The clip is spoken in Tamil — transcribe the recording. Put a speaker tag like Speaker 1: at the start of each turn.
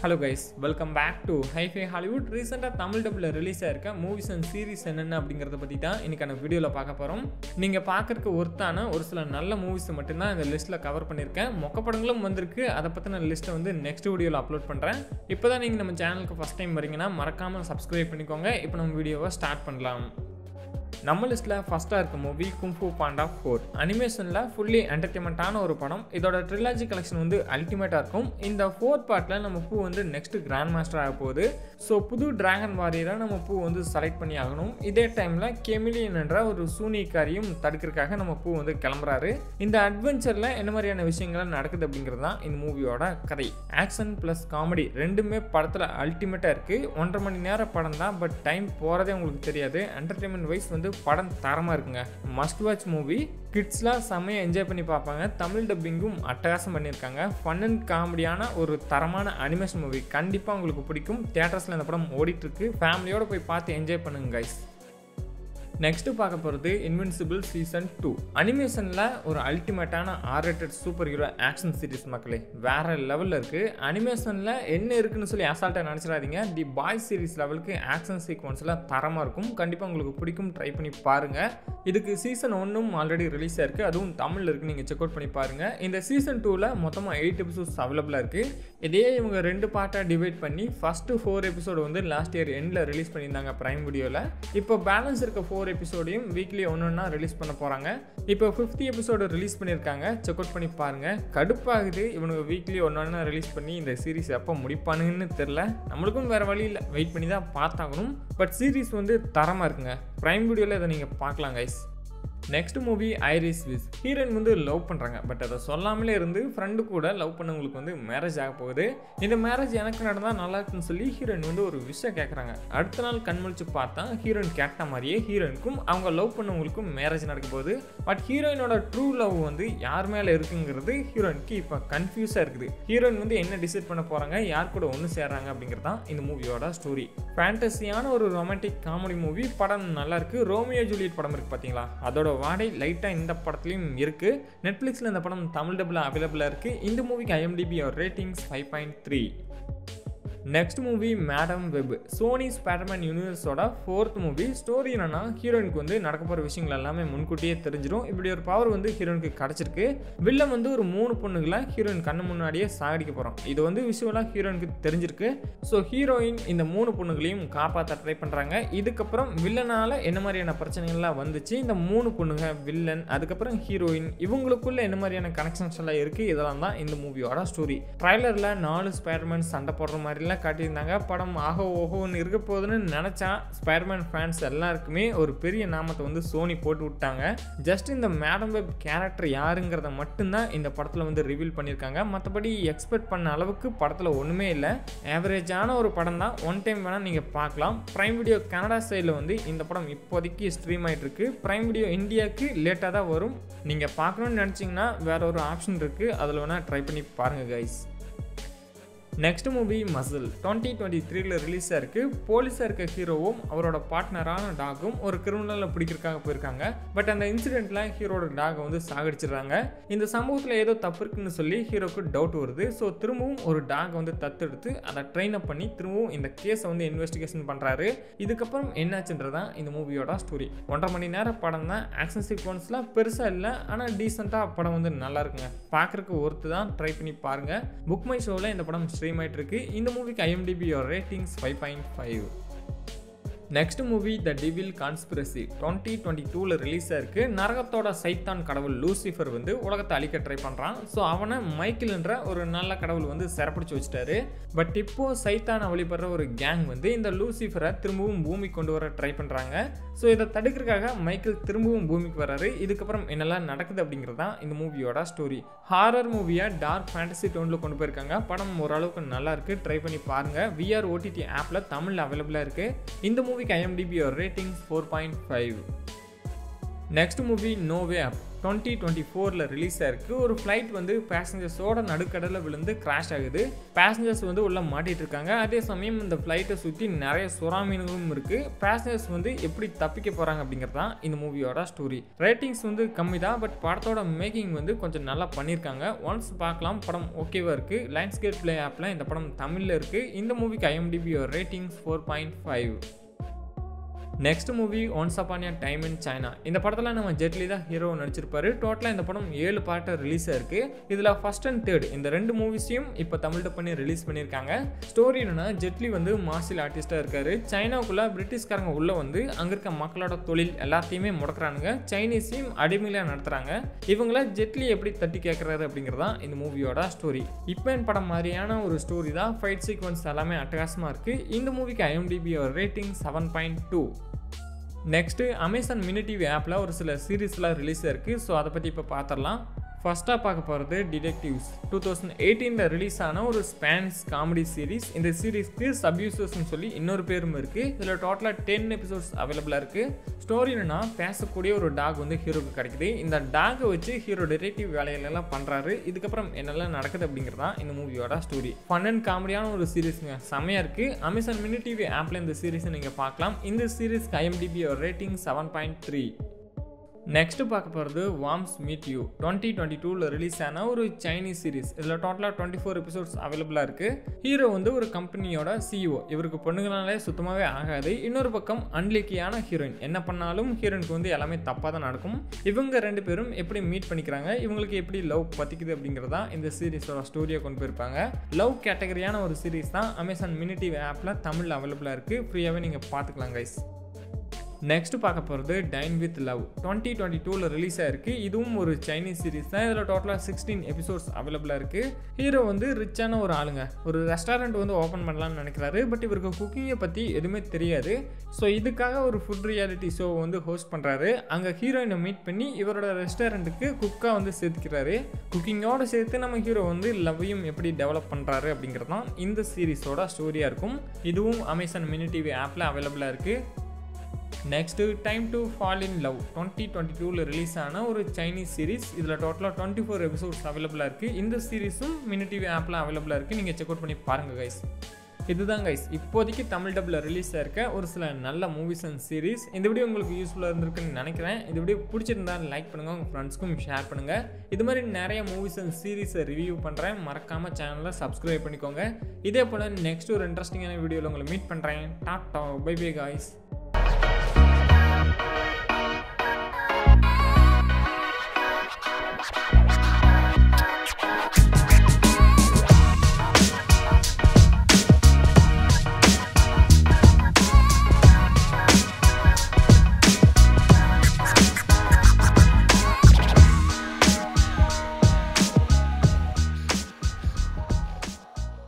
Speaker 1: hello guys welcome back to HiFi Hollywood ரீசெண்டாக தமிழ் டப்பில் ரிலீஸ் ஆயிருக்க மூவிஸ் அண்ட் சீரிஸ் என்னென்ன அப்படிங்கிறத பற்றி தான் இன்றைக்கான வீடியோவில் பார்க்க போகிறோம் நீங்கள் பார்க்கறதுக்கு ஒருத்தான ஒரு சில நல்ல மூவிஸை மட்டும்தான் இந்த லிஸ்ட்டில் கவர் பண்ணியிருக்கேன் மொக்க படங்களும் வந்திருக்கு அதை பற்றின லிஸ்ட்டை வந்து நெக்ஸ்ட் வீடியோவில் அப்லோட் பண்ணுறேன் இப்போ தான் நீங்கள் நம்ம சேனலுக்கு ஃபஸ்ட் டைம் வரீங்கன்னா மறக்காமல் சப்ஸ்கிரைப் பண்ணிக்கோங்க இப்போ நம்ம வீடியோவை ஸ்டார்ட் பண்ணலாம் நம்ம லிஸ்ட்டில் ஃபஸ்ட்டாக இருக்க மூவி கும்ஃபு பாண்டா ஃபோர் அனிமேஷனில் ஃபுல்லி என்டர்டைன்மெண்ட்டான ஒரு படம் இதோட ட்ரிலாஜி கலெக்ஷன் வந்து அல்டிமேட்டாக இருக்கும் இந்த ஃபோர்த் பார்ட்டில் நம்ம பூ வந்து நெக்ஸ்ட் கிராண்ட் மாஸ்டர் ஆக போகுது ஸோ புது டிராகன் வாரியரை நம்ம பூ வந்து செலக்ட் பண்ணி ஆகணும் இதே டைமில் கெமிலியன் என்ற ஒரு சூனிக்காரியும் தடுக்கிறதுக்காக நம்ம பூ வந்து கிளம்புறாரு இந்த அட்வென்ச்சரில் என்ன மாதிரியான விஷயங்கள் நடக்குது அப்படிங்கிறது தான் இந்த மூவியோட கதை ஆக்ஷன் ப்ளஸ் காமெடி ரெண்டுமே படத்தில் அல்டிமேட்டாக இருக்குது ஒன்றரை மணி நேர படம் தான் பட் டைம் போகிறதே உங்களுக்கு தெரியாது என்டர்டைன்மெண்ட் வைஸ் வந்து படம் தரமாக இருக்குங்க மஸ்ட் வாட்ச் மூவி கிட்ஸ்லாம் செம்மையாக என்ஜாய் பண்ணி பார்ப்பாங்க தமிழ் டப்பிங்கும் அட்டகாசம் பண்ணியிருக்காங்க ஃபன் அண்ட் காமெடியான ஒரு தரமான அனிமேஷன் மூவி கண்டிப்பாக உங்களுக்கு பிடிக்கும் தேட்டர்ஸில் இந்த படம் ஓடிட்டுருக்கு ஃபேமிலியோடு போய் பார்த்து என்ஜாய் பண்ணுங்க கைஸ் நெக்ஸ்ட் பார்க்க போகிறது இன்வின்சிபிள் சீசன் டூ அனிமேஷனில் ஒரு அல்டிமேட்டான R rated superhero action series மக்களே வேற லெவலில் இருக்குது அனிமேஷனில் என்ன இருக்குன்னு சொல்லி அசால்ட்டாக நினச்சிடாதீங்க தி பாய் சீரிஸ் லெவலுக்கு ஆக்ஷன் சீக்வன்ஸில் தரமாக இருக்கும் கண்டிப்பாக உங்களுக்கு பிடிக்கும் ட்ரை பண்ணி பாருங்கள் இதுக்கு சீசன் ஒன்றும் ஆல்ரெடி ரிலீஸ் ஆயிருக்கு அதுவும் தமிழில் இருக்குது நீங்கள் செக் அவுட் பண்ணி பாருங்கள் இந்த சீசன் டூவில் மொத்தமாக எயிட் எபிசோட்ஸ் அவைலபிளாக இருக்குது இதே இவங்க ரெண்டு பார்ட்டாக டிவைட் பண்ணி ஃபஸ்ட்டு ஃபோர் எபிசோடு வந்து லாஸ்ட் இயர் எண்டில் ரிலீஸ் பண்ணியிருந்தாங்க ப்ரைம் வீடியோவில் இப்போ பேலன்ஸ் இருக்க ஃபோர் எபிசோடையும் வீக்லி ஒன்று ஒன்றா ரிலீஸ் பண்ண போகிறாங்க இப்போ ஃபிஃப்டி எபிசோடு ரிலீஸ் பண்ணியிருக்காங்க செக் அவுட் பண்ணி பாருங்கள் கடுப்பாகுது இவனுக்கு வீக்லி ஒன்று ஒன்றா ரிலீஸ் பண்ணி இந்த சீரிஸ் எப்போ முடிப்பானுங்கன்னு தெரில நம்மளுக்கும் வேறு வழி இல்லை வெயிட் பண்ணி தான் பார்த்தாகணும் பட் சீரிஸ் வந்து தரமாக இருக்குங்க ப்ரைம் வீடியோவில் இதை நீங்கள் பார்க்கலாம் guys next movie Irish wish heroine வந்து லவ் பண்ணுறாங்க பட் அதை சொல்லாமலே இருந்து ஃப்ரெண்டு கூட லவ் பண்ணவங்களுக்கு வந்து மேரேஜ் ஆக போகுது இந்த மேரேஜ் எனக்கு நடந்தால் நல்லா இருக்குன்னு சொல்லி ஹீரோயின் வந்து ஒரு விஷயம் கேட்குறாங்க அடுத்த நாள் கண்முழிச்சு பார்த்தா ஹீரோயின் கேட்ட மாதிரியே ஹீரோயினுக்கும் அவங்க லவ் பண்ணவங்களுக்கும் மேரேஜ் நடக்க போகுது பட் ஹீரோயினோட ட்ரூ லவ் வந்து யார் மேலே இருக்குங்கிறது ஹீரோயினுக்கு இப்போ கன்ஃபியூஸாக இருக்குது ஹீரோயின் வந்து என்ன டிசைட் பண்ண போகிறாங்க யார் கூட ஒன்று சேர்றாங்க அப்படிங்கிறது தான் இந்த மூவியோட ஸ்டோரி ஃபேண்டஸியான ஒரு ரொமான்டிக் காமெடி மூவி படம் நல்லா இருக்கு ரோமியோ ஜூலியட் படம் இருக்குது பார்த்தீங்களா அதோட வாடை லைட்டாக இந்த படத்துலையும் இருக்குது நெட்ஃப்ளிக்ஸில் இந்த படம் தமிழ் டபுள் அவைலபிளாக இருக்குது இந்த மூவிக்கு IMDb ratings five point three next movie Madame Web Sony Spiderman யூனிவர்ஸோட ஃபோர்த் மூவி ஸ்டோரி என்னன்னா ஹீரோயினுக்கு வந்து நடக்க போகிற விஷயங்கள் எல்லாமே முன்கூட்டியே தெரிஞ்சிடும் இப்படி ஒரு பவர் வந்து ஹீரோயினுக்கு கிடச்சிருக்கு வில்லம் வந்து ஒரு மூணு பொண்ணுகளை ஹீரோயின் கண்ணு முன்னாடியே சாகடிக்க போகிறோம் இது வந்து விஷுவலாக ஹீரோயினுக்கு தெரிஞ்சிருக்கு ஸோ ஹீரோயின் இந்த மூணு பொண்ணுகளையும் காப்பாற்ற ட்ரை பண்ணுறாங்க இதுக்கப்புறம் வில்லனால் என்ன மாதிரியான பிரச்சனைகள்லாம் வந்துச்சு இந்த மூணு பொண்ணுங்க வில்லன் அதுக்கப்புறம் ஹீரோயின் இவங்களுக்குள்ள என்ன மாதிரியான கனெக்ஷன்ஸ் எல்லாம் இருக்குது இதெல்லாம் தான் இந்த மூவியோட ஸ்டோரி ட்ரைலரில் நாலு ஸ்பைடர்மேன் சண்டை போடுற மாதிரிலாம் எல்லாம் காட்டியிருந்தாங்க படம் ஆகோ ஓஹோன்னு இருக்க போகுதுன்னு நினச்சா ஸ்பைடர்மேன் ஃபேன்ஸ் எல்லாருக்குமே ஒரு பெரிய நாமத்தை வந்து சோனி போட்டு விட்டாங்க ஜஸ்ட் இந்த மேடம் வெப் கேரக்டர் யாருங்கிறத மட்டும்தான் இந்த படத்தில் வந்து ரிவீல் பண்ணியிருக்காங்க மற்றபடி எக்ஸ்பெக்ட் பண்ண அளவுக்கு படத்தில் ஒன்றுமே இல்லை ஆவரேஜான ஒரு படம் தான் ஒன் டைம் வேணால் நீங்கள் பார்க்கலாம் ப்ரைம் வீடியோ கனடா சைடில் வந்து இந்த படம் இப்போதைக்கு ஸ்ட்ரீம் ஆகிட்டு இருக்கு ப்ரைம் வீடியோ இந்தியாவுக்கு லேட்டாக தான் வரும் நீங்கள் பார்க்கணுன்னு நினச்சிங்கன்னா வேற ஒரு ஆப்ஷன் இருக்குது அதில் வேணால் ட்ரை பண்ணி பாருங்கள் guys next movie muscle twenty twenty த்ரீல ரிலீஸ் ஆயிருக்கு போலீஸாக இருக்க ஹீரோவும் அவரோட பார்ட்னரான டாகும் ஒரு கிரிமினலை பிடிக்கிறதுக்காக போயிருக்காங்க பட் அந்த இன்சிடென்ட்ல ஹீரோட டாகை வந்து சாகடிச்சிடுறாங்க இந்த சம்பவத்தில் ஏதோ தப்பு இருக்குன்னு சொல்லி ஹீரோக்கு டவுட் வருது ஸோ திரும்பவும் ஒரு டாகை வந்து தத்தெடுத்து அதை ட்ரெயின் அப் பண்ணி திரும்பவும் இந்த கேஸை வந்து இன்வெஸ்டிகேஷன் பண்ணுறாரு இதுக்கப்புறம் என்னாச்சுன்றதான் இந்த மூவியோட ஸ்டோரி ஒன்றரை மணி நேரம் படம் தான் ஆக்ஷன் சீக்வன்ஸ்லாம் பெருசாக இல்லை ஆனால் டீசெண்டாக படம் வந்து நல்லா இருக்குங்க பார்க்குறக்கு ஒருத்து தான் ட்ரை பண்ணி பாருங்கள் புக் மை ஷோவில் இந்த படம் ஸ்ட்ரீம் ஆகிட்டு இருக்கு இந்த மூவிக்கு IMDb ratings five point five next movie the டிவில் கான்ஸ்பிரசி டுவெண்ட்டி டுவெண்ட்டி டூவில் ரிலீஸ் ஆயிருக்கு நரகத்தோட சைத்தான் கடவுள் லூசிஃபர் வந்து உலகத்தை அழிக்க ட்ரை பண்ணுறான் ஸோ அவனை மைக்கிள்ன்ற ஒரு நல்ல கடவுள் வந்து சிறப்பிடிச்சு வச்சுட்டாரு பட் இப்போ சைத்தானை வழிபடுற ஒரு கேங் வந்து இந்த லூசிஃபரை திரும்பவும் பூமி கொண்டு வர ட்ரை பண்ணுறாங்க ஸோ இதை தடுக்கிறதுக்காக மைக்கிள் திரும்பவும் பூமிக்கு வராரு இதுக்கப்புறம் என்னெல்லாம் நடக்குது அப்படிங்கிறது தான் இந்த மூவியோட ஸ்டோரி ஹாரர் மூவியை டார்க் ஃபேண்டசி டோனில் கொண்டு போயிருக்காங்க படம் ஓரளவுக்கு நல்லா இருக்கு ட்ரை பண்ணி பாருங்கள் விஆர் ஓடிடி ஆப்பில் தமிழில் அவைலபிளாக இருக்குது இந்த மூவிக்கு IMDb ratings four point five next movie no way up twenty twenty ஃபோரில் ரிலீஸ் ஆயிருக்கு ஒரு ஃப்ளைட் வந்து பேசஞ்சர்ஸோட நடுக்கடலில் விழுந்து கிராஷ் ஆகுது பேசஞ்சர்ஸ் வந்து உள்ளே மாட்டிட்டு இருக்காங்க அதே சமயம் இந்த ஃப்ளைட்டை சுற்றி நிறைய சுறா மீன்களும் இருக்குது பேசஞ்சர்ஸ் வந்து எப்படி தப்பிக்க போகிறாங்க அப்படிங்கிறது தான் இந்த மூவியோட ஸ்டோரி ரேட்டிங்ஸ் வந்து கம்மி தான் பட் படத்தோட மேக்கிங் வந்து கொஞ்சம் நல்லா பண்ணியிருக்காங்க ஒன்ஸ் பார்க்கலாம் படம் ஓகேவாக இருக்குது லைன்ஸ்கேட் ப்ளே ஆப்பில் இந்த படம் தமிழில் இருக்குது இந்த மூவிக்கு IMDb ratings four point five next movie once upon time in China இந்த படத்தில் நம்ம ஜெட்லி தான் ஹீரோ நடிச்சிருப்பாரு டோட்டலாக இந்த படம் ஏழு பாட்டை ரிலீஸ் ஆயிருக்கு இதில் ஃபர்ஸ்ட் அண்ட் தேர்ட் இந்த ரெண்டு மூவிஸையும் இப்போ தமிழ் பண்ணி ரிலீஸ் பண்ணியிருக்காங்க ஸ்டோரி என்னன்னா ஜெட்லி வந்து மார்ஷியல் ஆர்டிஸ்டாக இருக்காரு சைனாவுக்குள்ள பிரிட்டிஷ்காரங்க உள்ள வந்து அங்கே இருக்க மக்களோட தொழில் எல்லாத்தையுமே முடக்கிறானுங்க சைனீஸையும் அடிமையிலாக நடத்துகிறாங்க இவங்கள ஜெட்லி எப்படி தட்டி கேட்குறாரு அப்படிங்கிறது தான் இந்த மூவியோட ஸ்டோரி இப்பன் படம் மாதிரியான ஒரு ஸ்டோரி தான் ஃபைட் சீக்வன்ஸ் எல்லாமே அட்டகாசமாக இருக்குது இந்த மூவிக்கு IMDb rating seven point two next Amazon mini TV ஆப்பில் ஒரு சில சீரீஸ்லாம் ரிலீஸ் ஆயிருக்கு ஸோ அதை பற்றி இப்போ பார்த்துடலாம் ஃபஸ்ட்டாக பார்க்க போகிறது டிடெக்டிவ்ஸ் டூ தௌசண்ட் எயிட்டீனில் ரிலீஸ் ஆன ஒரு ஸ்பானிஷ் காமெடி சீரிஸ் இந்த சீரீஸ்க்கு சப்யூசர்ஸ்னு சொல்லி இன்னொரு பேரும் இருக்குது இதில் டோட்டலாக டென் எபிசோட்ஸ் அவைலபிளாக இருக்குது ஸ்டோரி என்னன்னா பேசக்கூடிய ஒரு டாக் வந்து ஹீரோக்கு கிடைக்குது இந்த டாகை வச்சு ஹீரோ டிடெக்டிவ் வேலைகளெல்லாம் பண்ணுறாரு இதுக்கப்புறம் என்னெல்லாம் நடக்குது அப்படிங்கிறது தான் இந்த மூவியோட ஸ்டோரி ஃபன் அண்ட் காமெடியான ஒரு சீரிஸுங்க செம்மையாக இருக்குது அமேசான் மினி டிவி ஆப்பில் இந்த சீரிஸை நீங்கள் பார்க்கலாம் இந்த சீரிஸ்க்கு IMDb rating seven point three next பார்க்க போகிறது வாம்ஸ் மீட் யூ டுவெண்ட்டி டுவெண்ட்டி டூவில் ரிலீஸ் ஆன ஒரு சைனீஸ் சீரிஸ் இதில் டோட்டலாக டுவெண்ட்டி ஃபோர் எபிசோட்ஸ் அவைலபிளாக இருக்குது ஹீரோ வந்து ஒரு கம்பெனியோட சிஇஓ இவருக்கு பொண்ணுங்களாலே சுத்தமாகவே ஆகாது இன்னொரு பக்கம் அன்லிக்கியான ஹீரோயின் என்ன பண்ணாலும் ஹீரோயினுக்கு வந்து எல்லாமே தப்பாக தான் நடக்கும் இவங்க ரெண்டு பேரும் எப்படி மீட் பண்ணிக்கிறாங்க இவங்களுக்கு எப்படி லவ் பற்றிக்குது அப்படிங்கிறதா இந்த சீரிஸோட ஸ்டோரியை கொண்டு போயிருப்பாங்க லவ் கேட்டகரியான ஒரு சீரிஸ் தான் அமேசான் மினி டிவி ஆப்பில் தமிழில் அவைலபிளாக இருக்குது ஃப்ரீயாகவே நீங்கள் பார்த்துக்கலாம் கைஸ் நெக்ஸ்ட் பார்க்க போகிறது dine with love twenty twenty டூவில் ரிலீஸ் ஆயிருக்கு இதுவும் ஒரு சைனீஸ் சீரிஸ் தான் இதில் டோட்டலாக சிக்ஸ்டீன் எபிசோட்ஸ் அவைலபிளாக இருக்குது ஹீரோ வந்து ரிச்சான ஒரு ஆளுங்க ஒரு ரெஸ்டாரண்ட் வந்து ஓப்பன் பண்ணலாம்னு நினைக்கிறாரு பட் இவருக்கு குக்கிங்கை பற்றி எதுவுமே தெரியாது ஸோ இதுக்காக ஒரு ஃபுட் ரியாலிட்டி ஷோ வந்து ஹோஸ்ட் பண்ணுறாரு அங்கே ஹீரோயினை மீட் பண்ணி இவரோட ரெஸ்டாரண்ட்டுக்கு குக்காக வந்து சேர்த்துக்கிறாரு குக்கிங்கோடு சேர்த்து நம்ம ஹீரோ வந்து லவ்வையும் எப்படி டெவலப் பண்ணுறாரு அப்படிங்கிறது தான் இந்த சீரிஸோட ஸ்டோரியாக இருக்கும் இதுவும் அமேசான் மினி டிவி ஆப்பில் அவைலபிளாக இருக்குது next time to fall in love twenty twenty டூவில் ரிலீஸ் ஆன ஒரு சைனீஸ் சீரிஸ் இதில் டோட்டலாக டுவெண்ட்டி ஃபோர் எபிசோட்ஸ் அவைலபிளாக இருக்குது இந்த சீரிஸும் மினி டிவி ஆப்பில் அவைலபிளாக இருக்குது நீங்கள் செக் அவுட் பண்ணி பாருங்கள் கைஸ் இதுதான் கைஸ் இப்போதைக்கு தமிழ் டப்பில் ரிலீஸ் ஆயிருக்க ஒரு சில நல்ல மூவிஸ் அண்ட் சீரிஸ் இந்த வீடியோ உங்களுக்கு யூஸ்ஃபுல்லாக இருந்திருக்குன்னு நினைக்கிறேன் இந்த வீடியோ பிடிச்சிருந்தா லைக் பண்ணுங்கள் உங்கள் ஃப்ரெண்ட்ஸ்க்கும் ஷேர் பண்ணுங்கள் இது மாதிரி நிறைய மூவிஸ் அண்ட் சீரிஸை ரிவ்யூ பண்ணுறேன் மறக்காமல் சேனலை சப்ஸ்கிரைப் பண்ணிக்கோங்க இதே போல் நெக்ஸ்ட் ஒரு இன்ட்ரெஸ்டிங்கான வீடியோவில் உங்களை மீட் பண்ணுறேன் டாட்டா பை பை காய்ஸ்